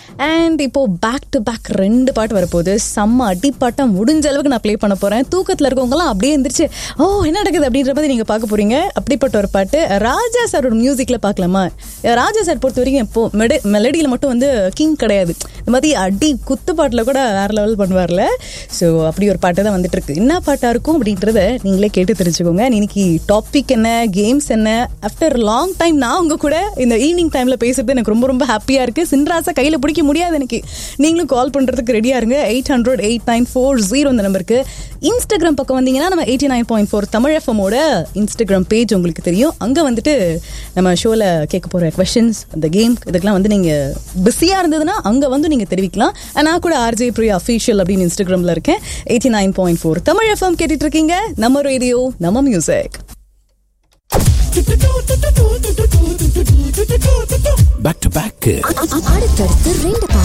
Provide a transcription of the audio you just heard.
and இப்போ back to back ரெண்டு பாட்டு வரப்போகுது செம்ம அடிப்பாட்டம் முடிஞ்ச அளவுக்கு நான் ப்ளே பண்ண போறேன் தூக்கத்தில் இருக்கவங்கலாம் அப்படியே எந்திரிச்சு ஓ என்ன நடக்குது அப்படின்ற மாதிரி நீங்க பார்க்க போறீங்க அப்படிப்பட்ட ஒரு பாட்டு ராஜா சாரோட மியூசிக்ல பார்க்கலாமா ராஜா சார் பொறுத்த வரைக்கும் இப்போ மெடு மெலடியில் மட்டும் வந்து கிங் கிடையாது இந்த மாதிரி அடி குத்து பாட்டில் கூட வேற லெவல் பண்ணுவார்ல ஸோ அப்படி ஒரு பாட்டு தான் வந்துட்டு இருக்கு என்ன பாட்டா இருக்கும் அப்படின்றத நீங்களே கேட்டு தெரிஞ்சுக்கோங்க இன்னைக்கு டாபிக் என்ன கேம்ஸ் என்ன ஆஃப்டர் லாங் டைம் நான் உங்க கூட இந்த ஈவினிங் டைம்ல பேசுறது எனக்கு ரொம்ப ரொம்ப ஹாப்பியா இருக்கு சின்ராசா கையில பிடிக்க முடியாது எனக்கு நீங்களும் கால் பண்றதுக்கு ரெடியா இருங்க eight hundred eight nine four zero இந்த நம்பருக்கு இன்ஸ்டாகிராம் பக்கம் வந்தீங்கன்னா நம்ம eighty nine point four Tamil எஃப்எமோட இன்ஸ்டாகிராம் பேஜ் உங்களுக்கு தெரியும் அங்க வந்துட்டு நம்ம ஷோல கேட்க போற கொஸ்டின்ஸ் அந்த கேம் இதுக்கெல்லாம் வந்து நீங்க பிஸியா இருந்ததுன்னா அங்க வந்து நீங்க தெரிவிக்கலாம் நான் கூட ஆர்ஜே பிரியா அஃபீஷியல் அப்படின்னு இன்ஸ்டாகிராம்ல இருக்கேன் eighty nine point four Tamil FM கேட்டுட்டு இருக்கீங்க நம்ம ரேடியோ நம்ம மியூசிக் பேக் டு பேக் அடுத்தடுத்து ரெண்டு